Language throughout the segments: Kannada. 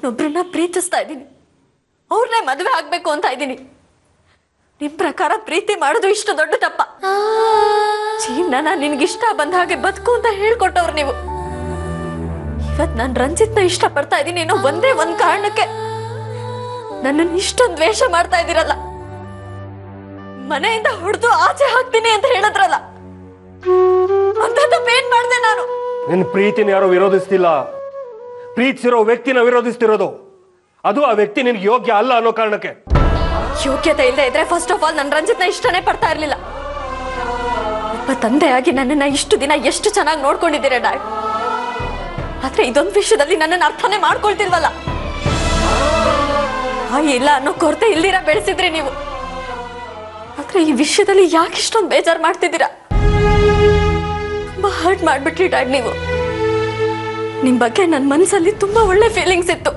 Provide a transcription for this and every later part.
ನಾನೊಬ್ರನ್ನ ಪ್ರೀತಿಸ್ತಾ ಇದ್ದೀನಿ ಅವ್ರನ್ನೇ ಮದುವೆ ಆಗ್ಬೇಕು ಅಂತ ಇದ್ದೀನಿ ನಿಮ್ ಪ್ರಕಾರ ಪ್ರೀತಿ ಮಾಡೋದು ಇಷ್ಟು ದೊಡ್ಡ ತಪ್ಪ ಜೀವನ ನಿನ್ಗಿಷ್ಟ ಬಂದ ಹಾಗೆ ಬದುಕು ಅಂತ ಹೇಳ್ಕೊಟ್ಟವ್ರು ನೀವು ಇವತ್ ನಾನು ರಂಜಿತ್ನ ಇಷ್ಟಪಡ್ತಾ ಇದ್ದೀನಿ ಅನ್ನೋ ಒಂದೇ ಒಂದ್ ಕಾರಣಕ್ಕೆ ನನ್ನನ್ನು ಇಷ್ಟೊಂದು ದ್ವೇಷ ಮಾಡ್ತಾ ಇದ್ದೀರಲ್ಲ ಮನೆಯಿಂದ ಹೊಡೆದು ಆಚೆ ಹಾಕ್ತೀನಿ ಅಂತ ಹೇಳಿದ್ರಲ್ಲ ಅಂತ ತಪ್ಪೇನ್ ಮಾಡ್ದೆ ನಾನು ನಿನ್ನ ಪ್ರೀತಿನ ಯಾರೋ ವಿರೋಧಿಸ್ತಿಲ್ಲ ಪ್ರೀತಿಸಿರೋ ವ್ಯಕ್ತಿನ ವಿರೋಧಿಸ್ತಿರೋದು ಅದು ಆ ವ್ಯಕ್ತಿ ನಿನ್ಗೆ ಯೋಗ್ಯ ಅಲ್ಲ ಅನ್ನೋ ಕಾರಣಕ್ಕೆ ಯೋಗ್ಯತೆ ಇಲ್ಲದೆ ಇದ್ರೆ ಫಸ್ಟ್ ಆಫ್ ಆಲ್ ನನ್ನ ರಂಜಿತ್ನ ಇಷ್ಟನೇ ಪಡ್ತಾ ಇರ್ಲಿಲ್ಲ ಒಬ್ಬ ತಂದೆಯಾಗಿ ನನ್ನನ್ನ ಇಷ್ಟು ದಿನ ಎಷ್ಟು ಚೆನ್ನಾಗಿ ನೋಡ್ಕೊಂಡಿದ್ದೀರ ಡ್ಯಾಡ್ ಆದ್ರೆ ಇದೊಂದು ವಿಷಯದಲ್ಲಿ ನನ್ನನ್ನು ಅರ್ಥನೇ ಮಾಡ್ಕೊಳ್ತಿಲ್ವಲ್ಲ ಆ ಇಲ್ಲ ಅನ್ನೋ ಕೊರತೆ ಇಲ್ದಿರ ಬೆಳೆಸಿದ್ರಿ ನೀವು ಆದ್ರೆ ಈ ವಿಷಯದಲ್ಲಿ ಯಾಕೆ ಇಷ್ಟೊಂದು ಬೇಜಾರು ಮಾಡ್ತಿದ್ದೀರಾ ತುಂಬಾ ಹರ್ಟ್ ಮಾಡ್ಬಿಟ್ರಿ ಡ್ಯಾಡ್ ನೀವು ನಿಮ್ ಬಗ್ಗೆ ನನ್ನ ಮನಸ್ಸಲ್ಲಿ ತುಂಬಾ ಒಳ್ಳೆ ಫೀಲಿಂಗ್ಸ್ ಇತ್ತು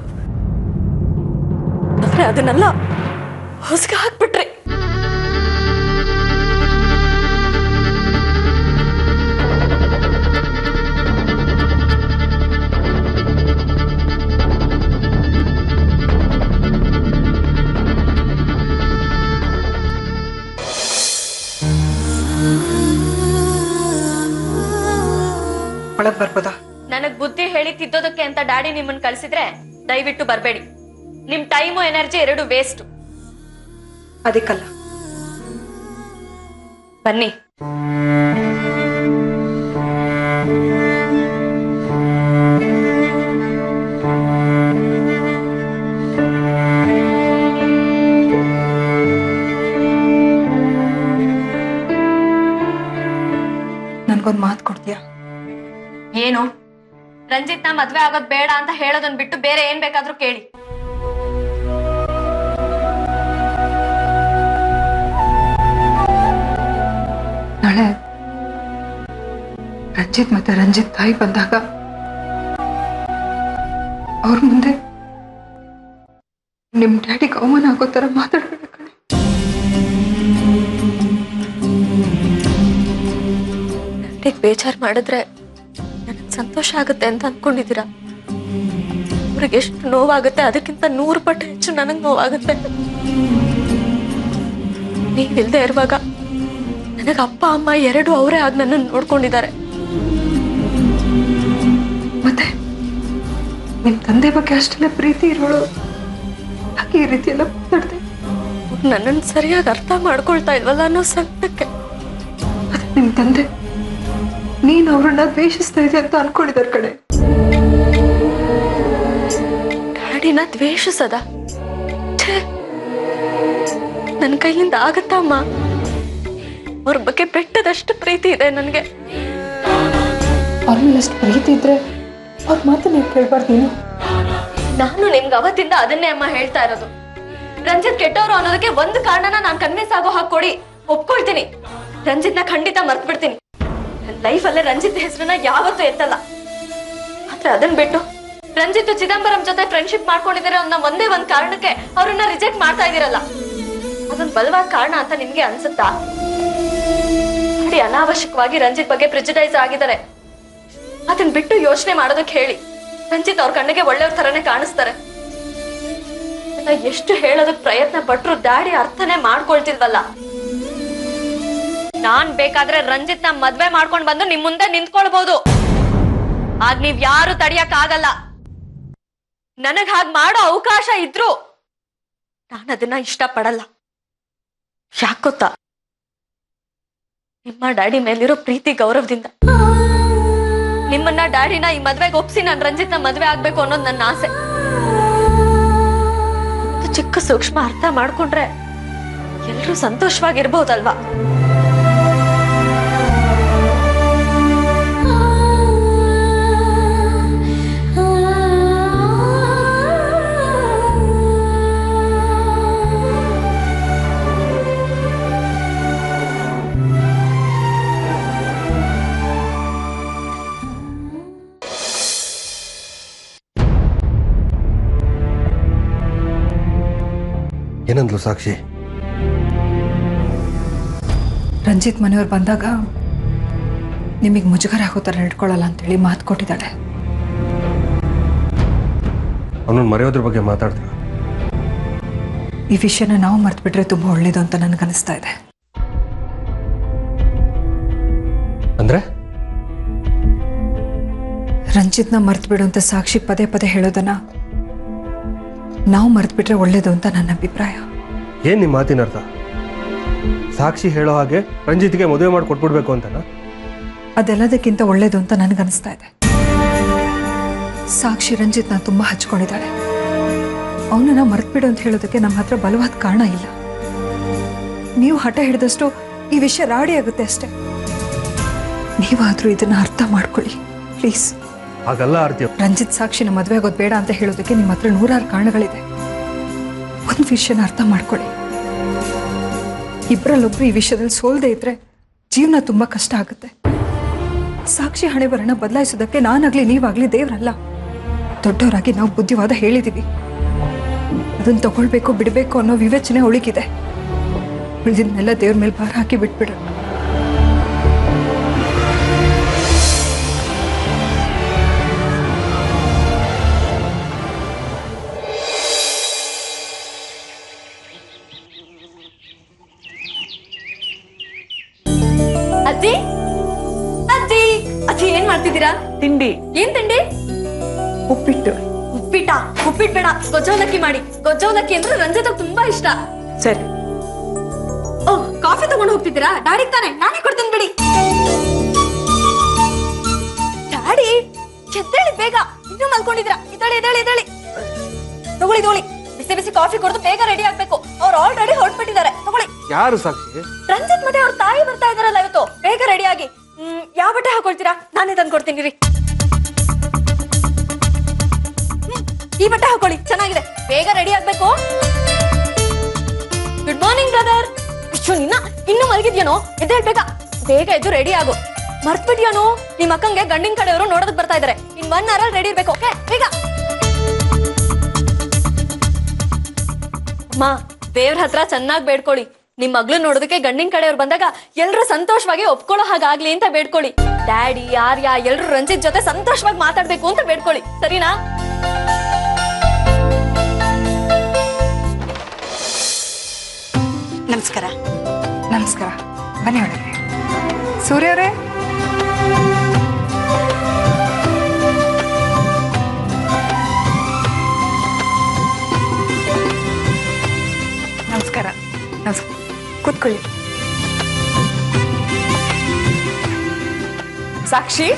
ಆದ್ರೆ ಅದನ್ನೆಲ್ಲ ಹೊಸಗೆ ಹಾಕ್ಬಿಟ್ರಿ ಒಳಗ್ ಬರ್ಬೋದಾ ನನಗ್ ಬುದ್ಧಿ ಹೇಳಿ ತಿದ್ದೋದಕ್ಕೆ ಅಂತ ಡ್ಯಾಡಿ ನಿಮ್ಮನ್ನ ಕಳ್ಸಿದ್ರೆ ದಯವಿಟ್ಟು ಬರಬೇಡಿ ನಿಮ್ ಟೈಮು ಎನರ್ಜಿ ಎರಡು ವೇಸ್ಟ್ ಅದಕ್ಕಲ್ಲ ಬನ್ನಿ ನನ್ಗೊಂದ್ ಮಾತು ಕೊಡ್ತೀಯಾ ಏನು ರಂಜಿತ್ನ ಮದ್ವೆ ಆಗೋದ್ ಬೇಡ ಅಂತ ಹೇಳೋದನ್ ಬಿಟ್ಟು ಬೇರೆ ಏನ್ ಬೇಕಾದ್ರೂ ಕೇಳಿ ನಾಳೆ ರಂಜಿತ್ ಮತ್ತೆ ರಂಜಿತ್ ತಾಯಿ ಬಂದಾಗ ಅವ್ರ ಮುಂದೆ ನಿಮ್ ಡ್ಯಾಡಿಗೆ ಅವಮಾನ ಆಗೋ ತರ ಮಾತಾಡ್ಬೇಡ ಕಣೆ ಡ್ಯಾಡಿಗ್ ಬೇಜಾರ್ ಮಾಡಿದ್ರೆ ನನಗ್ ಸಂತೋಷ ಆಗುತ್ತೆ ಅಂತ ಅನ್ಕೊಂಡಿದ್ದೀರಾ ಅವ್ರಿಗೆ ಎಷ್ಟು ನೋವಾಗುತ್ತೆ ಅದಕ್ಕಿಂತ ನೂರು ಪಟ್ಟು ಹೆಚ್ಚು ನನಗ್ ನೋವಾಗುತ್ತೆ ನೀವಿಲ್ದೇ ಇರುವಾಗ ನನಗೆ ಅಪ್ಪ ಅಮ್ಮ ಎರಡು ಅವರೇ ಆಗಿ ನನ್ನನ್ನು ನೋಡ್ಕೊಂಡಿದ್ದಾರೆ ಮತ್ತೆ ನಿಮ್ ತಂದೆ ಬಗ್ಗೆ ಅಷ್ಟೆಲ್ಲ ಪ್ರೀತಿ ಇರೋಳು ಯಾಕೆ ಈ ರೀತಿ ಎಲ್ಲ ಮಾತಾಡ್ದೆ ನನ್ನನ್ನು ಸರಿಯಾಗಿ ಅರ್ಥ ಮಾಡ್ಕೊಳ್ತಾ ಇಲ್ವಲ್ಲ ಅನ್ನೋ ಸಂಕಟಕ್ಕೆ ಅದೇ ನಿಮ್ ತಂದೆ ನೀನ್ ಅವ್ರನ್ನ ದ್ವೇಷಿಸ್ತಾ ಇದೆ ಅಂತ ಅನ್ಕೊಂಡಿದಾರ ಕಡೆ ಡ್ಯಾಡಿನ ದ್ವೇಷಿಸದ ಛೇ ನನ್ನ ಕೈಯಿಂದ ಆಗತ್ತಮ್ಮ ಅವ್ರ ಬಗ್ಗೆ ಬೆಟ್ಟದಷ್ಟು ಪ್ರೀತಿ ಇದೆ ನನಗೆ ಅವ್ರ ಮೇಲೆ ಅಷ್ಟು ಪ್ರೀತಿ ಇದ್ರೆ ಅವ್ರ ಮಾತು ನೀವು ಕೇಳ್ಬಾರ್ದು ನೀನು ನಾನು ನಿಮ್ಗೆ ಅವತ್ತಿಂದ ಅದನ್ನೇ ಅಮ್ಮ ಹೇಳ್ತಾ ಇರೋದು ರಂಜಿತ್ ಕೆಟ್ಟವರು ಅನ್ನೋದಕ್ಕೆ ಒಂದು ಕಾರಣನ ನಾನು ಕನ್ವಿನ್ಸ್ ಆಗೋ ಹಾಗೆ ಕೊಡಿ ಒಪ್ಕೊಳ್ತೀನಿ ರಂಜಿತ್ನ ಖಂಡಿತ ಮರ್ತ್ ಬಿಡ್ತೀನಿ ನನ್ನ ಲೈಫಲ್ಲೇ ರಂಜಿತ್ ಹೆಸರನ್ನ ಯಾವತ್ತೂ ಎತ್ತಲ್ಲ ಆದ್ರೆ ಅದನ್ನ ಬಿಟ್ಟು ರಂಜಿತ್ ಚಿದಂಬರಂ ಜೊತೆ ಫ್ರೆಂಡ್ಶಿಪ್ ಮಾಡ್ಕೊಂಡಿದ್ದಾರೆ ಅನ್ನೋ ಒಂದೇ ಒಂದ್ ಕಾರಣಕ್ಕೆ ಅವ್ರನ್ನ ರಿಜೆಕ್ಟ್ ಮಾಡ್ತಾ ಇದೀರಲ್ಲ ಅದೊಂದು ಬಲವಾದ ಕಾರಣ ಅಂತ ನಿಮ್ಗೆ ಅನ್ಸುತ್ತಾ ನೋಡಿ ಅನಾವಶ್ಯಕವಾಗಿ ರಂಜಿತ್ ಬಗ್ಗೆ ಪ್ರಿಜಡೈಸ್ ಆಗಿದ್ದಾರೆ ಅದನ್ನ ಬಿಟ್ಟು ಯೋಚನೆ ಮಾಡೋದಕ್ಕೆ ಹೇಳಿ ರಂಜಿತ್ ಅವ್ರ ಕಣ್ಣಿಗೆ ಒಳ್ಳೆಯವ್ರ ತರನೇ ಕಾಣಿಸ್ತಾರೆ ಇದನ್ನ ಎಷ್ಟು ಹೇಳೋದಕ್ ಪ್ರಯತ್ನ ಪಟ್ರು ಡ್ಯಾಡಿ ಅರ್ಥನೇ ಮಾಡ್ಕೊಳ್ತಿಲ್ವಲ್ಲ ನಾನ್ ಬೇಕಾದ್ರೆ ರಂಜಿತ್ನ ಮದ್ವೆ ಮಾಡ್ಕೊಂಡ್ ಬಂದು ನಿಮ್ ಮುಂದೆ ನಿಂತ್ಕೊಳ್ಬಹುದು ಆಗ ನೀವ್ ಯಾರು ತಡಿಯಕ್ ಆಗಲ್ಲ ನನಗ್ ಹಾಗ್ ಮಾಡೋ ಅವಕಾಶ ಇದ್ರು ನಾನು ಅದನ್ನ ಇಷ್ಟಪಡಲ್ಲ ಯಾಕ್ ಗೊತ್ತಾ ನಿಮ್ಮ ಡ್ಯಾಡಿ ಮೇಲಿರೋ ಪ್ರೀತಿ ಗೌರವದಿಂದ ನಿಮ್ಮನ್ನ ಡ್ಯಾಡಿನ ಈ ಮದ್ವೆಗೆ ಒಪ್ಸಿ ನಾನು ರಂಜಿತ್ನ ಮದ್ವೆ ಆಗ್ಬೇಕು ಅನ್ನೋದು ನನ್ನ ಆಸೆ ಇದು ಚಿಕ್ಕ ಸೂಕ್ಷ್ಮ ಅರ್ಥ ಮಾಡ್ಕೊಂಡ್ರೆ ಎಲ್ರೂ ಸಂತೋಷವಾಗಿರ್ಬಹುದಲ್ವಾ ಏನಂದ್ಲು ಸಾಕ್ಷಿ ರಂಜಿತ್ ಮನೆಯವ್ರು ಬಂದಾಗ ನಿಮಗೆ ಮುಜುಗರ ಆಗೋ ಥರ ನಡ್ಕೊಳ್ಳಲ್ಲ ಅಂತೇಳಿ ಮಾತು ಕೊಟ್ಟಿದ್ದಾಳೆ ಅವನನ್ನು ಮರೆಯೋದ್ರ ಬಗ್ಗೆ ಮಾತಾಡ್ತೀರ ಈ ವಿಷಯನ ನಾವು ಮರ್ತ್ಬಿಟ್ರೆ ತುಂಬ ಒಳ್ಳೇದು ಅಂತ ನನಗನ್ನಿಸ್ತಾ ಇದೆ ಅಂದ್ರೆ ರಂಜಿತ್ನ ಮರ್ತ್ಬಿಡು ಅಂತ ಸಾಕ್ಷಿ ಪದೇ ಪದೇ ಹೇಳೋದನ್ನ ನಾವು ಮರ್ತ್ಬಿಟ್ರೆ ಒಳ್ಳೇದು ಅಂತ ನನ್ನ ಅಭಿಪ್ರಾಯ ಏನ್ ನಿಮ್ಮ ಮಾತಿನ ಅರ್ಥ ಸಾಕ್ಷಿ ಹೇಳೋ ಹಾಗೆ ರಂಜಿತ್ಗೆ ಮದುವೆ ಮಾಡಿ ಕೊಟ್ಬಿಡ್ಬೇಕು ಅಂತನಾ ಅದೆಲ್ಲದಕ್ಕಿಂತ ಒಳ್ಳೇದು ಅಂತ ನನಗನ್ನಿಸ್ತಾ ಇದೆ ಸಾಕ್ಷಿ ರಂಜಿತ್ನ ತುಂಬ ಹಚ್ಕೊಂಡಿದ್ದಾಳೆ ಅವನನ್ನ ಮರ್ತ್ಬಿಡು ಅಂತ ಹೇಳೋದಕ್ಕೆ ನಮ್ಮ ಹತ್ರ ಬಲವಾದ ಕಾರಣ ಇಲ್ಲ ನೀವು ಹಠ ಹಿಡಿದಷ್ಟು ಈ ವಿಷಯ ರಾಡಿ ಆಗುತ್ತೆ ಅಷ್ಟೇ ನೀವಾದರೂ ಇದನ್ನ ಅರ್ಥ ಮಾಡ್ಕೊಳ್ಳಿ ಪ್ಲೀಸ್ ಹಾಗಲ್ಲ ಆರ್ತಿ ರಂಜಿತ್ ಸಾಕ್ಷಿನ ಮದುವೆ ಆಗೋದು ಬೇಡ ಅಂತ ಹೇಳೋದಕ್ಕೆ ನಿಮ್ಮ ಹತ್ರ ನೂರಾರು ಕಾರಣಗಳಿದೆ ಒಂದು ವಿಷಯನ ಅರ್ಥ ಮಾಡ್ಕೊಳ್ಳಿ ಇಬ್ಬರಲ್ಲೊಬ್ರು ಈ ವಿಷಯದಲ್ಲಿ ಸೋಲ್ದೇ ಇದ್ರೆ ಜೀವನ ತುಂಬಾ ಕಷ್ಟ ಆಗುತ್ತೆ ಸಾಕ್ಷಿ ಹಣೆ ಬರಣ ಬದಲಾಯಿಸೋದಕ್ಕೆ ನಾನಾಗ್ಲಿ ನೀವಾಗ್ಲಿ ದೇವರಲ್ಲ ದೊಡ್ಡವರಾಗಿ ನಾವು ಬುದ್ಧಿವಾದ ಹೇಳಿದೀವಿ ಅದನ್ನ ತಗೊಳ್ಬೇಕು ಬಿಡಬೇಕು ಅನ್ನೋ ವಿವೇಚನೆ ಒಳಗಿದೆ ಉಳಿದಿದ್ನೆಲ್ಲ ದೇವ್ರ ಮೇಲೆ ಭಾರ ಹಾಕಿ ಬಿಟ್ಬಿಡು ಅಜ್ಜಿ ಅಜ್ಜಿ ಅಜ್ಜಿ ಏನ್ ಮಾಡ್ತಿದ್ದೀರಾ ತಿಂಡಿ ಏನ್ ತಿಂಡಿ ಉಪ್ಪಿಟ್ಟು ಉಪ್ಪಿಟ ಉಪ್ಪಿಟ್ ಬೇಡ ಗೊಜ್ಜವಲಕ್ಕಿ ಮಾಡಿ ಗೊಜ್ಜವಲಕ್ಕಿ ಅಂದ್ರೆ ರಂಜಿತ ತುಂಬಾ ಇಷ್ಟ ಸರಿ ಓ ಕಾಫಿ ತಗೊಂಡು ಹೋಗ್ತಿದ್ದೀರಾ ಡ್ಯಾಡಿ ತಾನೆ ನಾನೇ ಕೊಡ್ತೀನಿ ಬಿಡಿ ಡ್ಯಾಡಿ ಎದ್ದೇಳಿ ಬೇಗ ಇನ್ನೂ ಮಲ್ಕೊಂಡಿದ್ರ ಇದ್ದಾಳೆ ಇದ್ದಾಳೆ ಇದ್ದಾಳೆ ತಗೊಳ್ಳಿ ತಗೊಳ್ಳಿ ಬಿಸಿ ಬಿಸಿ ಕಾಫಿ ಕುಡಿದು ಬೇಗ ರೆಡಿ ಆಗ್ಬೇಕು ಅವ್ರು ಆಲ್ರೆಡಿ ಹೊರಟ್ಬಿಟ್ಟಿದ್ದಾರೆ ತಗೊಳ್ಳಿ ಯಾರು ಸಾಕ್ಷಿ ರಂಜಿತ್ ಮತ್ತೆ ಅವ್ರ ತಾಯಿ ಬರ್ತಾ ಇದಾರಲ್ಲ ಇವತ್ತು ಬೇಗ ರೆಡಿ ಆಗಿ ಹ್ಮ್ ಯಾವ ಬಟ್ಟೆ ಹಾಕೊಳ್ತೀರಾ ನಾನೇ ತಂದು ಕೊಡ್ತೀನಿ ರೀ ಹ್ಮ್, ಈ ಬಟ್ಟೆ ಹಾಕೊಳ್ಳಿ ಚೆನ್ನಾಗಿದೆ ಬೇಗ ರೆಡಿ ಆಗ್ಬೇಕು ಗುಡ್ ಮಾರ್ನಿಂಗ್ ಬ್ರದರ್ ಅಯ್ಯೋ ನಿನ್ನ ಇನ್ನು ಮಲಗಿದ್ಯಾನೋ ಎದ್ದೇಳ್ಬೇಕ ಬೇಗ ಎದ್ದು ರೆಡಿ ಆಗು ಮರ್ತ್ಬಿಟ್ಯಾನೋ ನಿಮ್ ಅಕ್ಕಂಗೆ ಗಂಡಿನ ಕಡೆಯವರು ನೋಡೋದಕ್ ಬರ್ತಾ ಇದಾರೆ ಇನ್ ಒನ್ ಅವರ್ ರೆಡಿ ಇರ್ಬೇಕು ಓಕೆ ಬೇಗ ಅಮ್ಮ ದೇವ್ರ ಹತ್ರ ಚೆನ್ನಾಗಿ ಬೇಡ್ಕೊಳ್ಳಿ ನಿಮ್ ಮಗ್ಳು ನೋಡೋದಕ್ಕೆ ಗಂಡಿನ ಕಡೆಯವ್ರು ಬಂದಾಗ ಎಲ್ರು ಸಂತೋಷವಾಗಿ ಒಪ್ಕೊಳ್ಳೋ ಹಾಗಾಗ್ಲಿ ಅಂತ ಬೇಡ್ಕೊಳ್ಳಿ ಡ್ಯಾಡಿ ಯಾರ್ಯಾ ಎಲ್ರು ರಂಜಿತ್ ಜೊತೆ ಸಂತೋಷವಾಗಿ ಮಾತಾಡ್ಬೇಕು ಅಂತ ಬೇಡ್ಕೊಳ್ಳಿ ಸರಿನಾ ನಮಸ್ಕಾರ ನಮಸ್ಕಾರ ಬನ್ನಿ ಒಳಗೆ ಸೂರ್ಯ ಅವರೇ ನಮಸ್ಕಾರ ನಮಸ್ಕಾರ ಕೂತ್ಕೊಳ್ಳಿ ಸಾಕ್ಷಿ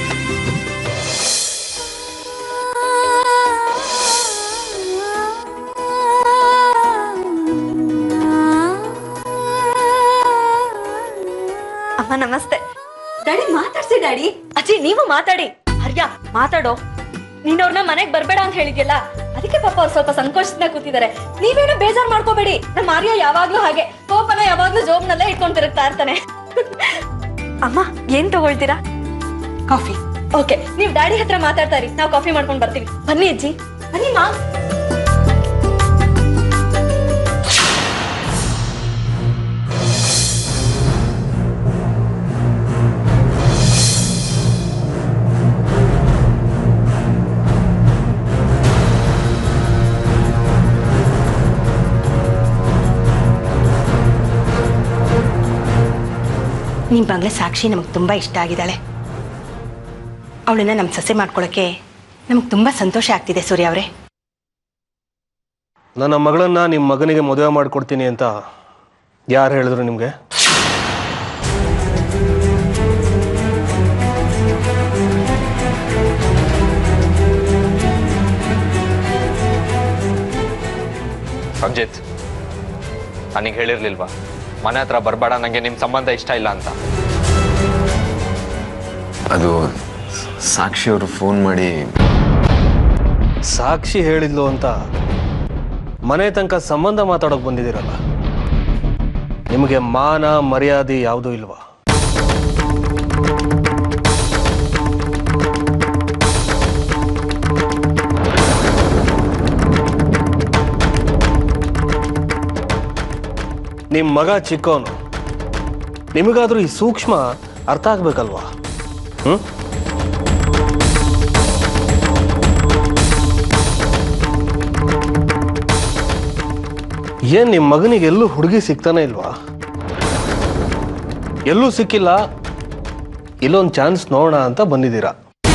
ಅಮ್ಮ ನಮಸ್ತೆ ಡ್ಯಾಡಿ ಮಾತಾಡ್ಸಿ ಡ್ಯಾಡಿ ಅಜ್ಜಿ ನೀವು ಮಾತಾಡಿ ಹರ್ಯ ಮಾತಾಡೋ ನೀನ್ ಅವ್ರನ್ನ ಮನೆಗ್ ಬರ್ಬೇಡ ಅಂತ ಹೇಳಿದ್ಯಲ್ಲ ಅದಕ್ಕೆ ಪಾಪ ಅವ್ರು ಸ್ವಲ್ಪ ಸಂಕೋಚದಿಂದ ಕೂತಿದ್ದಾರೆ ನೀವೇನು ಬೇಜಾರ್ ಮಾಡ್ಕೋಬೇಡಿ ನಮ್ಮ ಆರ್ಯ ಯಾವಾಗ್ಲೂ ಹಾಗೆ ಕೋಪನ ಯಾವಾಗ್ಲೂ ಜೋಬ್ನಲ್ಲೇ ಇಟ್ಕೊಂಡ್ ತಿರುಗ್ತಾ ಇರ್ತಾನೆ ಅಮ್ಮ ಏನ್ ತಗೊಳ್ತೀರಾ ಕಾಫಿ ಓಕೆ ನೀವ್ ಡ್ಯಾಡಿ ಹತ್ರ ಮಾತಾಡ್ತಾ ಇರಿ ನಾವು ಕಾಫಿ ಮಾಡ್ಕೊಂಡ್ ಬರ್ತೀವಿ ಬನ್ನಿ ಅಜ್ಜಿ ಬನ್ನಿ ಮಾ ನಿಮ್ಮ ಮಗಳ ಸಾಕ್ಷಿ ನಮಗೆ ತುಂಬ ಇಷ್ಟ ಆಗಿದ್ದಾಳೆ ಅವಳನ್ನ ನಮ್ಮ ಸೊಸೆ ಮಾಡ್ಕೊಳ್ಳೋಕ್ಕೆ ನಮ್ಗೆ ತುಂಬ ಸಂತೋಷ ಆಗ್ತಿದೆ ಸೂರ್ಯ ಅವರೇ ನನ್ನ ಮಗಳನ್ನ ನಿಮ್ಮ ಮಗನಿಗೆ ಮದುವೆ ಮಾಡಿಕೊಡ್ತೀನಿ ಅಂತ ಯಾರು ಹೇಳಿದ್ರು ನಿಮಗೆ ರಂಜಿತ್ ನನಗೆ ಹೇಳಿರ್ಲಿಲ್ವಾ ಮನೆ ಹತ್ರ ಬರಬೇಡ ನನಗೆ ನಿಮ್ಮ ಸಂಬಂಧ ಇಷ್ಟ ಇಲ್ಲ ಅಂತ ಅದು ಸಾಕ್ಷಿಯವರು ಫೋನ್ ಮಾಡಿ ಸಾಕ್ಷಿ ಹೇಳಿದ್ಲು ಅಂತ ಮನೆ ತನಕ ಸಂಬಂಧ ಮಾತಾಡೋಕೆ ಬಂದಿದ್ದೀರಲ್ಲ ನಿಮಗೆ ಮಾನ ಮರ್ಯಾದೆ ಯಾವುದೂ ಇಲ್ವಾ ನಿಮ್ಮ ಮಗ ಚಿಕ್ಕವನು ನಿಮಗಾದ್ರೂ ಈ ಸೂಕ್ಷ್ಮ ಅರ್ಥ ಆಗ್ಬೇಕಲ್ವಾ ಹ್ಮ್ ಏನ್ ನಿಮ್ಮ ಮಗನಿಗೆ ಎಲ್ಲೂ ಹುಡುಗಿ ಸಿಗ್ತಾನೆ ಇಲ್ವಾ ಎಲ್ಲೂ ಸಿಕ್ಕಿಲ್ಲ ಇಲ್ಲೊಂದು ಚಾನ್ಸ್ ನೋಡೋಣ ಅಂತ ಬಂದಿದ್ದೀರಾ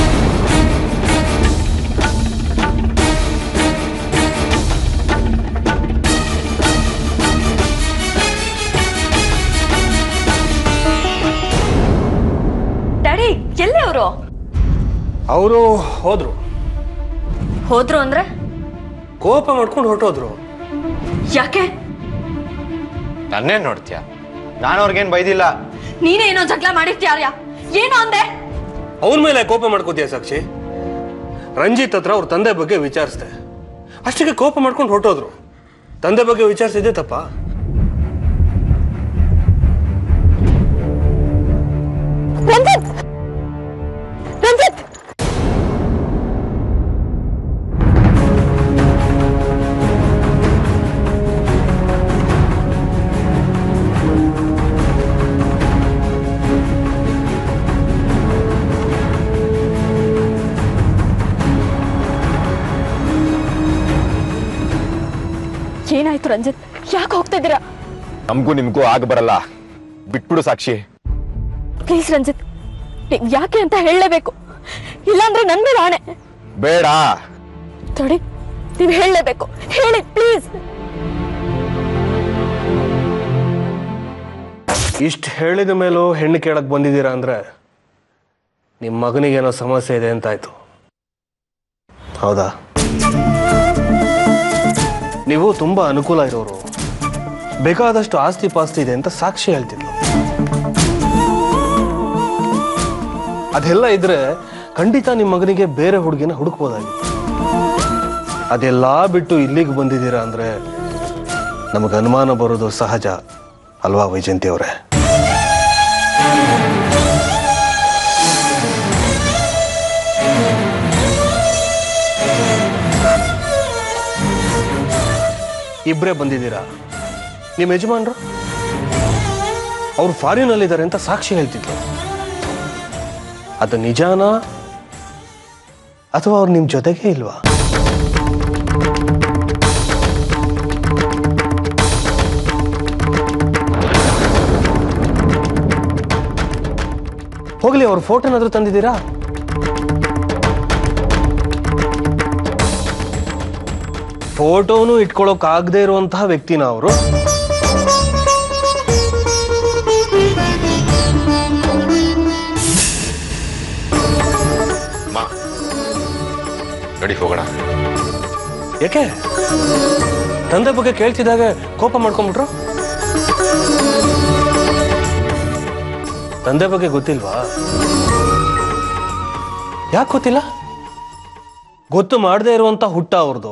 ಡ್ಯಾಡಿ ಎಲ್ಲಿ ಅವರು ಅವರು ಹೋದ್ರು ಹೋದ್ರು ಅಂದ್ರೆ ಕೋಪ ಮಾಡ್ಕೊಂಡು ಹೊರಟೋದ್ರು ಯಾಕೆ ನನ್ನೇನ್ ನೋಡ್ತೀಯ ನಾನು ಅವ್ರಿಗೇನ್ ಬೈದಿಲ್ಲ ನೀನೇ ಏನೋ ಜಗಳ ಮಾಡಿರ್ತೀಯಾರ್ಯ ಏನು ಅಂದೆ ಅವನ ಮೇಲೆ ಕೋಪ ಮಾಡ್ಕೋತೀಯ ಸಾಕ್ಷಿ ರಂಜಿತ್ ಹತ್ರ ಅವ್ರ ತಂದೆ ಬಗ್ಗೆ ವಿಚಾರಿಸ್ದೆ ಅಷ್ಟಕ್ಕೆ ಕೋಪ ಮಾಡ್ಕೊಂಡು ಹೊರಟೋದ್ರು ತಂದೆ ಬಗ್ಗೆ ವಿಚಾರಿಸಿದ್ದೆ ತಪ್ಪ ರಂಜಿತ್ ರಂಜಿತ್ ಏನಾಯ್ತು ರಂಜಿತ್ ಯಾಕೆ ಹೋಗ್ತಾ ಇದ್ದೀರಾ ನಮಗೂ ನಿಮಗೂ ಆಗ ಬರಲ್ಲ ಬಿಟ್ಬಿಡು ಸಾಕ್ಷಿ ಪ್ಲೀಸ್ ರಂಜಿತ್ ನೀವ್ ಯಾಕೆ ಅಂತ ಹೇಳಲೇಬೇಕು ಇಲ್ಲಾಂದ್ರೆ ನನ್ ಮೇಲೆ ಆಣೆ ಬೇಡ ತಡಿ ನೀವ್ ಹೇಳಲೇಬೇಕು ಹೇಳಿ ಪ್ಲೀಸ್ ಇಷ್ಟು ಹೇಳಿದ ಮೇಲೂ ಹೆಣ್ಣು ಕೇಳಕ್ ಬಂದಿದ್ದೀರಾ ಅಂದ್ರೆ ನಿಮ್ಮ ಮಗನಿಗೇನೋ ಸಮಸ್ಯೆ ಇದೆ ಅಂತಾಯ್ತು ಹೌದಾ ನೀವು ತುಂಬಾ ಅನುಕೂಲ ಇರೋರು ಬೇಕಾದಷ್ಟು ಆಸ್ತಿ ಪಾಸ್ತಿ ಇದೆ ಅಂತ ಸಾಕ್ಷಿ ಹೇಳ್ತಿದ್ಲು ಅದೆಲ್ಲ ಇದ್ರೆ ಖಂಡಿತ ನಿಮ್ಮ ಮಗನಿಗೆ ಬೇರೆ ಹುಡುಗಿನ ಹುಡುಕ್ಬೋದಾಗಿತ್ತು ಅದೆಲ್ಲ ಬಿಟ್ಟು ಇಲ್ಲಿಗೆ ಬಂದಿದ್ದೀರಾ ಅಂದ್ರೆ ನಮಗೆ ಅನುಮಾನ ಬರೋದು ಸಹಜ ಅಲ್ವಾ ವೈಜಯಂತಿ ಅವರೇ ಇಬ್ಬರೇ ಬಂದಿದ್ದೀರಾ ನಿಮ್ಮ ಯಜಮಾನ್ರು ಅವ್ರು ಫಾರಿನಲ್ಲಿದ್ದಾರೆ ಅಂತ ಸಾಕ್ಷಿ ಹೇಳ್ತಿದ್ರು ಅದು ನಿಜಾನಾ ಅಥವಾ ಅವ್ರು ನಿಮ್ಮ ಜೊತೆಗೆ ಇಲ್ವಾ ಹೋಗ್ಲಿ ಅವ್ರ ಫೋಟೋನಾದ್ರೂ ತಂದಿದ್ದೀರಾ ಫೋಟೋನು ಇಟ್ಕೊಳ್ಳೋಕ್ ಆಗದೆ ಇರುವಂತಹ ವ್ಯಕ್ತಿನ ಅವರು ಮಾ ನಡಿ ಹೋಗೋಣ ಯಾಕೆ ತಂದೆ ಬಗ್ಗೆ ಕೇಳ್ತಿದ್ದಾಗ ಕೋಪ ಮಾಡ್ಕೊಂಡ್ಬಿಟ್ರು ತಂದೆ ಬಗ್ಗೆ ಗೊತ್ತಿಲ್ವಾ ಯಾಕೆ ಗೊತ್ತಿಲ್ಲ ಗೊತ್ತು ಮಾಡದೇ ಇರುವಂತ ಹುಟ್ಟ ಅವ್ರದ್ದು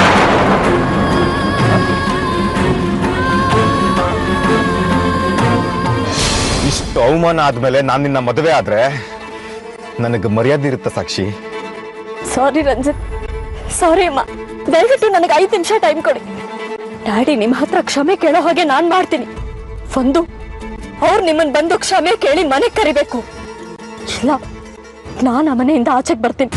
ಇಷ್ಟು ಅವಮಾನ ಆದ್ಮೇಲೆ ನಾನು ನಿನ್ನ ಮದುವೆ ಆದ್ರೆ ನನಗೆ ಮರ್ಯಾದೆ ಇರುತ್ತೆ ಸಾಕ್ಷಿ ಸಾರಿ ರಂಜಿತ್ ಸಾರಿ ಅಮ್ಮ ದಯವಿಟ್ಟು ನನಗೆ ಐದು ನಿಮಿಷ ಟೈಮ್ ಕೊಡಿ ಡ್ಯಾಡಿ ನಿಮ್ಮ ಹತ್ರ ಕ್ಷಮೆ ಕೇಳೋ ಹಾಗೆ ನಾನ್ ಮಾಡ್ತೀನಿ ಒಂದು ಅವ್ರು ನಿಮ್ಮನ್ ಬಂದು ಕ್ಷಮೆ ಕೇಳಿ ಮನೆಗೆ ಕರಿಬೇಕು ಇಲ್ಲ ನಾನು ಆ ಮನೆಯಿಂದ ಆಚೆಗೆ ಬರ್ತೀನಿ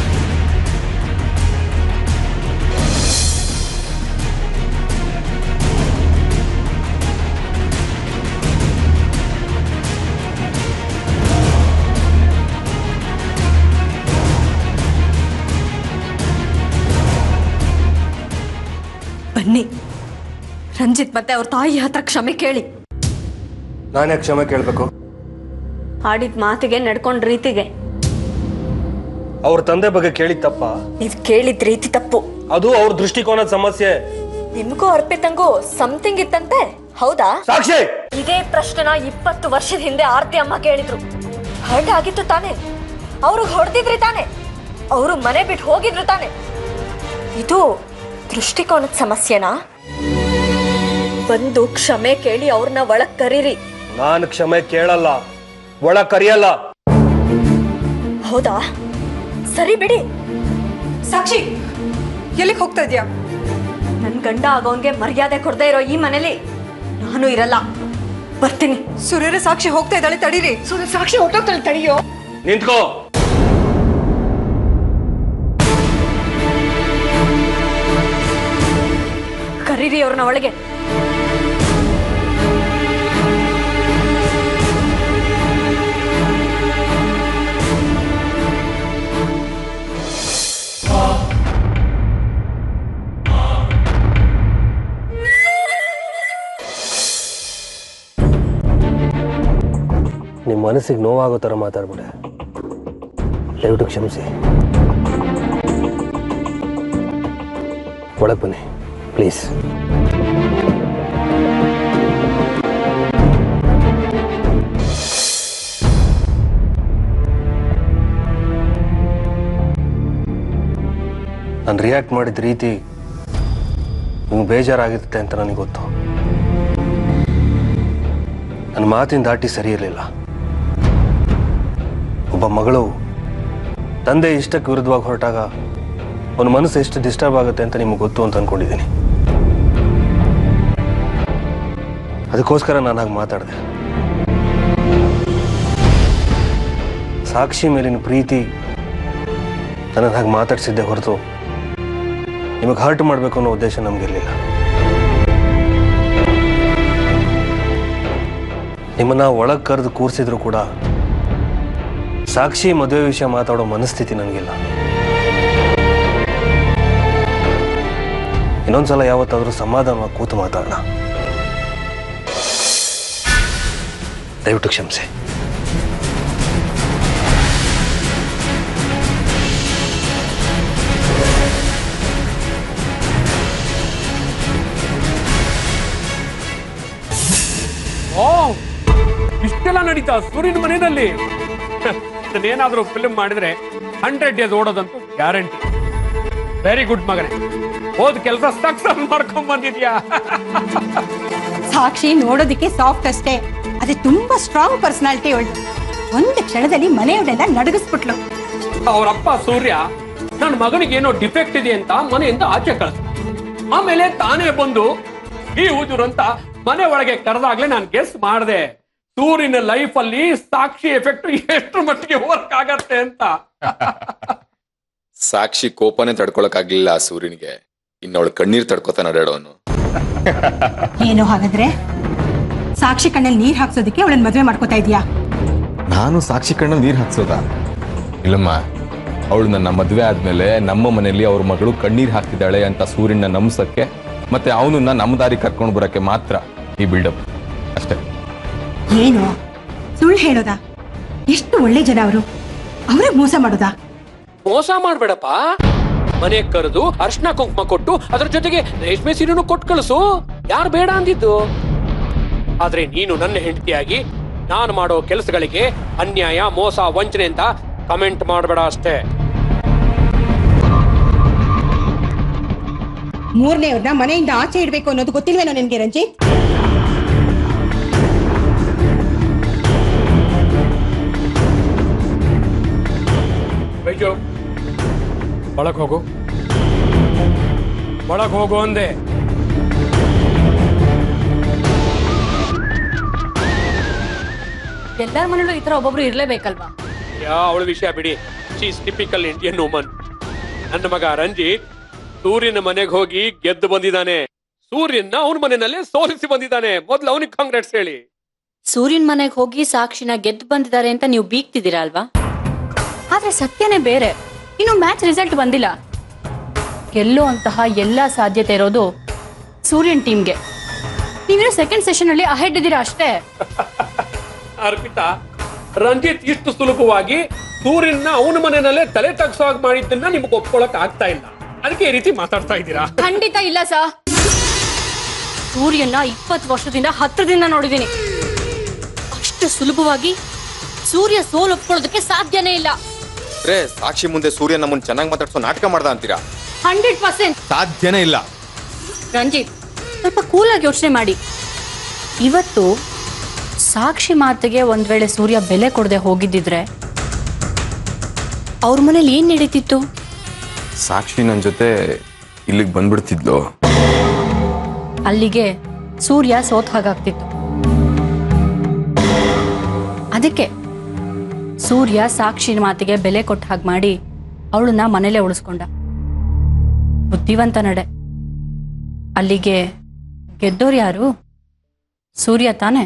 ಬನ್ನಿ ರಂಜಿತ್ ಮತ್ತೆ ಅವ್ರ ತಾಯಿ ಹತ್ರ ಕ್ಷಮೆ ಕೇಳಿ ನಾನೇ ಕ್ಷಮೆ ಕೇಳಬೇಕು ಆಡಿದ ಮಾತಿಗೆ ನಡ್ಕೊಂಡ್ ರೀತಿಗೆ ಅವ್ರ ತಂದೆ ಬಗ್ಗೆ ಕೇಳಿದ ತಪ್ಪ ನೀವ್ ಕೇಳಿದ ರೀತಿ ತಪ್ಪು ಅದು ಅವ್ರ ದೃಷ್ಟಿಕೋನದ ಸಮಸ್ಯೆ ನಿಮ್ಗೂ ಅರ್ಪಿತಂಗೂ ಸಮಥಿಂಗ್ ಇತ್ತಂತೆ ಹೌದಾ ಸಾಕ್ಷಿ ಇದೇ ಪ್ರಶ್ನೆನ ಇಪ್ಪತ್ತು ವರ್ಷದ ಹಿಂದೆ ಆರ್ತಿ ಅಮ್ಮ ಕೇಳಿದ್ರು ಹರ್ಟ್ ಆಗಿತ್ತು ತಾನೆ ಅವ್ರಿಗೆ ಹೊಡೆದಿದ್ರಿ ತಾನೆ ಅವರು ಮನೆ ಬಿಟ್ಟು ಹೋಗಿದ್ರು ತಾನೆ ಇದು ದೃಷ್ಟಿಕೋನದ ಸಮಸ್ಯೆನಾ ಬಂದು ಕ್ಷಮೆ ಕೇಳಿ ಅವ್ರನ್ನ ಒಳಗ್ ಕರೀರಿ ನಾನು ಕ್ಷಮೆ ಕೇಳಲ್ಲ ಒಳ ಕರಿಯಲ್ಲ ಹೌದಾ ಸರಿ ಬಿಡಿ ಸಾಕ್ಷಿ ಎಲ್ಲಿಗೆ ಹೋಗ್ತಾ ಇದೀಯಾ ನನ್ ಗಂಡ ಆಗೋನ್ಗೆ ಮರ್ಯಾದೆ ಕೊಡದೇ ಇರೋ ಈ ಮನೇಲಿ ನಾನು ಇರಲ್ಲ ಬರ್ತೀನಿ ಸೂರ್ಯರ ಸಾಕ್ಷಿ ಹೋಗ್ತಾ ಇದ್ದಾಳೆ ತಡೀರಿ ಸೂರ್ಯ ಸಾಕ್ಷಿ ಹೊಟ್ಟೋಗ್ತಾಳೆ ತಡಿಯೋ ನಿಂತ್ಕೋ ಕರೀರಿ ಅವ್ರನ್ನ ಒಳಗೆ ಮನಸ್ಸಿಗೆ ನೋವಾಗೋ ಥರ ಮಾತಾಡ್ಬಿಡೆ ದಯವಿಟ್ಟು ಕ್ಷಮಿಸಿ ಒಳಗೆ ಬನ್ನಿ ಪ್ಲೀಸ್ ನಾನು ರಿಯಾಕ್ಟ್ ಮಾಡಿದ ರೀತಿ ನಿಮ್ಗೆ ಬೇಜಾರಾಗಿರುತ್ತೆ ಅಂತ ನನಗೆ ಗೊತ್ತು ನನ್ನ ಮಾತಿನ ದಾಟಿ ಸರಿ ಇರಲಿಲ್ಲ ಒಬ್ಬ ಮಗಳು ತಂದೆ ಇಷ್ಟಕ್ಕೆ ವಿರುದ್ಧವಾಗಿ ಹೊರಟಾಗ ಅವನ ಮನಸ್ಸು ಎಷ್ಟು ಡಿಸ್ಟರ್ಬ್ ಆಗುತ್ತೆ ಅಂತ ನಿಮ್ಗೆ ಗೊತ್ತು ಅಂತ ಅನ್ಕೊಂಡಿದ್ದೀನಿ ಅದಕ್ಕೋಸ್ಕರ ನಾನು ಹಾಗೆ ಮಾತಾಡಿದೆ ಸಾಕ್ಷಿ ಮೇಲಿನ ಪ್ರೀತಿ ನನ್ನನ್ನು ಹಾಗೆ ಮಾತಾಡ್ಸಿದ್ದೆ ಹೊರತು ನಿಮಗೆ ಹರ್ಟ್ ಮಾಡಬೇಕು ಅನ್ನೋ ಉದ್ದೇಶ ನಮಗಿರಲಿಲ್ಲ ನಿಮ್ಮನ್ನ ಒಳಗೆ ಕರೆದು ಕೂರಿಸಿದ್ರು ಕೂಡ ಸಾಕ್ಷಿ ಮದುವೆ ವಿಷಯ ಮಾತಾಡೋ ಮನಸ್ಥಿತಿ ನನಗಿಲ್ಲ ಇನ್ನೊಂದ್ಸಲ ಯಾವತ್ತಾದ್ರೂ ಸಮಾಧಾನವಾಗಿ ಕೂತು ಮಾತಾಡೋಣ ದಯವಿಟ್ಟು ಕ್ಷಮಿಸಿ ಓ ಇಷ್ಟೆಲ್ಲ ನಡೀತಾ ಸೂರ್ಯನ ಮನೆಯಲ್ಲಿ ಏನಾದ್ರೂ ಫಿಲ್ಮ್ ಮಾಡಿದ್ರೆ ಹಂಡ್ರೆಡ್ ಡೇಸ್ ಓಡೋದಂತೂ ಗ್ಯಾರಂಟಿ ವೆರಿ ಗುಡ್ ಮಗನೇ ಹೋದ್ ಕೆಲಸ ಸಕ್ಸಸ್ ಮಾಡ್ಕೊಂಡ್ ಬಂದಿದ್ಯಾ ಸಾಕ್ಷಿ ನೋಡೋದಕ್ಕೆ ಸಾಫ್ಟ್ ಅಷ್ಟೇ ಅದೇ ತುಂಬಾ ಸ್ಟ್ರಾಂಗ್ ಪರ್ಸನಾಲಿಟಿ ಉಳ್ಳು ಒಂದು ಕ್ಷಣದಲ್ಲಿ ಮನೆಯವರೆಲ್ಲ ನಡಗಿಸ್ಬಿಟ್ಲು ಅವರಪ್ಪ ಸೂರ್ಯ ನನ್ನ ಮಗನಿಗೆ ಏನೋ ಡಿಫೆಕ್ಟ್ ಇದೆ ಅಂತ ಮನೆಯಿಂದ ಆಚೆ ಕಳಿಸ್ ಆಮೇಲೆ ತಾನೇ ಬಂದು ಈ ಊದುರು ಅಂತ ಮನೆ ಒಳಗೆ ಕರೆದಾಗ್ಲೇ ನಾನು ಗೆಸ್ ಮಾಡಿದೆ ಸೂರ್ಯನ ಲೈಫ್ ಅಲ್ಲಿ ಸಾಕ್ಷಿ ಎಫೆಕ್ಟ್ ಎಷ್ಟು ಮಟ್ಟಿಗೆ ವರ್ಕ್ ಆಗತ್ತೆ ಅಂತ ಸಾಕ್ಷಿ ಕೋಪನೇ ತಡ್ಕೊಳಕ್ಕಾಗ್ಲಿಲ್ಲ ಆ ಸೂರ್ಯನಿಗೆ ಇನ್ನವಳು ಕಣ್ಣೀರ್ ತಡ್ಕೊತಾನ ನಡೋನು ಏನು ಹಾಗಾದ್ರೆ ಸಾಕ್ಷಿ ಕಣ್ಣಲ್ಲಿ ನೀರ್ ಹಾಕ್ಸೋದಕ್ಕೆ ಅವಳನ್ನ ಮದ್ವೆ ಮಾಡ್ಕೋತಾ ಇದೀಯಾ ನಾನು ಸಾಕ್ಷಿ ಕಣ್ಣ ನೀರು ಹಾಕ್ಸೋದಾ ಇಲ್ಲಮ್ಮ ಅವಳು ನನ್ನ ಮದುವೆ ಆದ್ಮೇಲೆ ನಮ್ಮ ಮನೆಯಲ್ಲಿ ಅವ್ರ ಮಗಳು ಕಣ್ಣೀರ್ ಹಾಕ್ತಿದ್ದಾಳೆ ಅಂತ ಸೂರ್ಯನ ನಂಬಿಸಕ್ಕೆ ಮತ್ತೆ ಅವನನ್ನ ನಮ್ಮ ದಾರಿ ಕರ್ಕೊಂಡು ಬರಕ್ಕೆ ಮಾತ್ರ ಈ ಬಿಲ್ಡಪ್ ಅಷ್ಟೇ ಏನು ಸುಳ್ಳು ಹೇಳೋದಾ ಎಷ್ಟು ಒಳ್ಳೆ ಜನ ಅವರು ಅವರೇ ಮೋಸ ಮಾಡೋದಾ ಮೋಸ ಮಾಡ್ಬೇಡಪ್ಪ ಮನೆ ಕರೆದು ಅರ್ಶನ ಕುಂಕುಮ ಕೊಟ್ಟು ಅದ್ರ ಜೊತೆಗೆ ರೇಷ್ಮೆ ಸೀರೆನೂ ಕೊಟ್ಟು ಕಳಿಸು ಯಾರು ಬೇಡ ಅಂದಿದ್ದು ಆದ್ರೆ ನೀನು ನನ್ನ ಹೆಂಡತಿಯಾಗಿ ನಾನು ಮಾಡೋ ಕೆಲಸಗಳಿಗೆ ಅನ್ಯಾಯ ಮೋಸ ವಂಚನೆ ಅಂತ ಕಮೆಂಟ್ ಮಾಡಬೇಡ ಅಷ್ಟೇ ಮೂರನೇವ್ರನ್ನ ಮನೆಯಿಂದ ಆಚೆ ಇಡ್ಬೇಕು ಅನ್ನೋದು ಗೊತ್ತಿಲ್ವೇನೋ ನಿನ್ಗೆ ರಂಜಿತ್ ಬೈಜು ಒಳಗ್ ಹೋಗು ಒಳಗ್ ಹೋಗು ಅಂದೆ ಎಲ್ಲರ ಮನೇಲೂ ಈ ತರ ಒಬ್ಬೊಬ್ರು ಇರ್ಲೇಬೇಕಲ್ವಾ ಯಾ ಅವಳ ವಿಷಯ ಬಿಡಿ ಶೀಸ್ ಟಿಪಿಕಲ್ ಇಂಡಿಯನ್ ವುಮನ್ ನನ್ನ ಮಗ ರಂಜಿತ್ ಸೂರ್ಯನ ಮನೆಗೆ ಹೋಗಿ ಗೆದ್ದು ಬಂದಿದ್ದಾನೆ ಸೂರ್ಯನ ಅವನ ಮನೆಯಲ್ಲೇ ಸೋಲಿಸಿ ಬಂದಿದ್ದಾನೆ ಮೊದ್ಲು ಅವನಿಗೆ ಕಾಂಗ್ರೆಟ್ಸ್ ಹೇಳಿ ಸೂರ್ಯನ್ ಮನೆಗೆ ಹೋಗಿ ಸಾಕ್ಷಿನ ಗೆದ್ದು ಬಂದಿದ್ದಾರೆ ಅಂತ ನೀವು ಬೀಗ್ತಿದ್ದೀರಾ ಅಲ್ವಾ ಆದ್ರೆ ಸತ್ಯನೇ ಬೇರೆ ಇನ್ನು ಮ್ಯಾಚ್ ರಿಸಲ್ಟ್ ಬಂದಿಲ್ಲ ಗೆಲ್ಲುವಂತಹ ಎಲ್ಲ ಸಾಧ್ಯತೆ ಇರೋದು ಸೂರ್ಯನ್ ಟೀಮ್ಗೆ ನೀವಿರೋ ಸೆಕೆಂಡ್ ಸೆಷನ್ ಅಲ್ಲಿ ಅಹೆಡ್ ಇದ್ದೀರಾ ಅಷ್ಟೇ ಅರ್ಪಿತಾ ರಂಜಿತ್ ಇಷ್ಟು ಸುಲಭವಾಗಿ ಸೂರ್ಯನ ಅವನ ಮನೆಯಲ್ಲೇ ತಲೆ ತಗ್ಸೋ ಹಾಗೆ ಮಾಡಿದ್ದನ್ನ ನಿಮ್ಗೆ ಒಪ್ಕೊಳಕ್ ಆಗ್ತಾ ಇಲ್ಲ ಅದಕ್ಕೆ ಈ ರೀತಿ ಮಾತಾಡ್ತಾ ಇದ್ದೀರಾ ಖಂಡಿತ ಇಲ್ಲ ಸಾ ಸೂರ್ಯನ ಇಪ್ಪತ್ತು ವರ್ಷದಿಂದ ಹತ್ರದಿಂದ ನೋಡಿದ್ದೀನಿ ಅಷ್ಟು ಸುಲಭವಾಗಿ ಸೂರ್ಯ ಸೋಲ್ ಒಪ್ಕೊಳ್ಳೋದಕ್ಕೆ ಸಾಧ್ಯನೇ ಇಲ್ಲ ರೇ ಸಾಕ್ಷಿ ಮುಂದೆ ಸೂರ್ಯ ನಮ್ಮನ್ನ ಚೆನ್ನಾಗಿ ಮಾತಾಡ್ಸೋ ನಾಟಕ ಮಾಡ್ದ ಅಂತೀರಾ ಹಂಡ್ರೆಡ್ ಪರ್ಸೆಂಟ್ ಸಾಧ್ಯನೇ ಇಲ್ಲ ರಂಜಿತ್ ಸ್ವಲ್ಪ ಕೂಲಾಗಿ ಯೋಚನೆ ಮಾಡಿ ಇವತ್ತು ಸಾಕ್ಷಿ ಮಾತಿಗೆ ಒಂದ್ ವೇಳೆ ಸೂರ್ಯ ಬೆಲೆ ಕೊಡದೆ ಹೋಗಿದ್ದಿದ್ರೆ ಅವ್ರ ಮನೇಲಿ ಏನ್ ನಡೀತಿತ್ತು ಸಾಕ್ಷಿ ನನ್ನ ಜೊತೆ ಇಲ್ಲಿಗೆ ಬಂದ್ಬಿಡ್ತಿದ್ಲು ಅಲ್ಲಿಗೆ ಸೂರ್ಯ ಸೋತ್ ಹಾಗಾಗ್ತಿತ್ತು ಅದಕ್ಕೆ ಸೂರ್ಯ ಸಾಕ್ಷಿ ಮಾತಿಗೆ ಬೆಲೆ ಕೊಟ್ಟ ಹಾಗೆ ಮಾಡಿ ಅವಳನ್ನ ಮನೇಲೆ ಉಳಿಸ್ಕೊಂಡ ಬುದ್ಧಿವಂತ ನಡೆ ಅಲ್ಲಿಗೆ ಗೆದ್ದೋರು ಯಾರು ಸೂರ್ಯ ತಾನೆ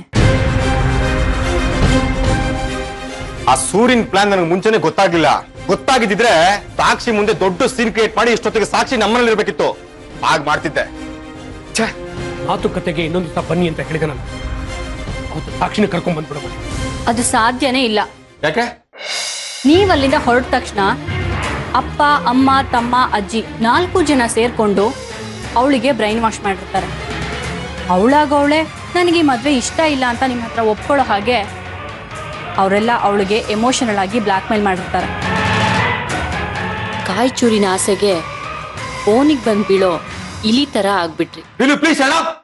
ಆ ಸೂರ್ಯನ್ ಪ್ಲಾನ್ ನನಗೆ ಮುಂಚೆನೆ ಗೊತ್ತಾಗ್ಲಿಲ್ಲ ಗೊತ್ತಾಗಿದ್ದಿದ್ರೆ ಸಾಕ್ಷಿ ಮುಂದೆ ದೊಡ್ಡ ಸೀನ್ ಕ್ರಿಯೇಟ್ ಮಾಡಿ ಇಷ್ಟೊತ್ತಿಗೆ ಸಾಕ್ಷಿ ನಮ್ಮನೇಲಿ ಇರ್ಬೇಕಿತ್ತು ಹಾಗೆ ಮಾಡ್ತಿದ್ದೆ ಮಾತುಕತೆಗೆ ಇನ್ನೊಂದು ಸಹ ಬನ್ನಿ ಅಂತ ಹೇಳಿದೆ ನಾನು ಅವತ್ತು ಸಾಕ್ಷಿನ ಕರ್ಕೊಂಡ್ ಬಂದ್ಬಿಡಬಹುದು ಅದು ಸಾಧ್ಯನೇ ಇಲ್ಲ ಯಾಕೆ ನೀವ್ ಅಲ್ಲಿಂದ ಹೊರಟ ತಕ್ಷಣ ಅಪ್ಪ ಅಮ್ಮ ತಮ್ಮ ಅಜ್ಜಿ ನಾಲ್ಕು ಜನ ಸೇರ್ಕೊಂಡು ಅವಳಿಗೆ ಬ್ರೈನ್ ವಾಶ್ ಮಾಡಿರ್ತಾರೆ ಅವಳಾಗವಳೆ ನನಗೆ ಈ ಮದುವೆ ಇಷ್ಟ ಇಲ್ಲ ಅಂತ ನಿಮ್ಮ ಹತ್ರ ಒಪ್ಕೊಳ್ಳೋ ಹಾಗೆ ಅವರೆಲ್ಲ ಅವಳಿಗೆ ಎಮೋಷನಲ್ ಆಗಿ ಬ್ಲ್ಯಾಕ್ ಮೇಲ್ ಮಾಡಿರ್ತಾರೆ ಕಾಯ್ಚೂರಿನ ಆಸೆಗೆ ಫೋನಿಗೆ ಬಂದು ಬೀಳೋ ಇಲಿ ಥರ ಆಗ್ಬಿಟ್ರಿ ಪ್ಲೀಸ್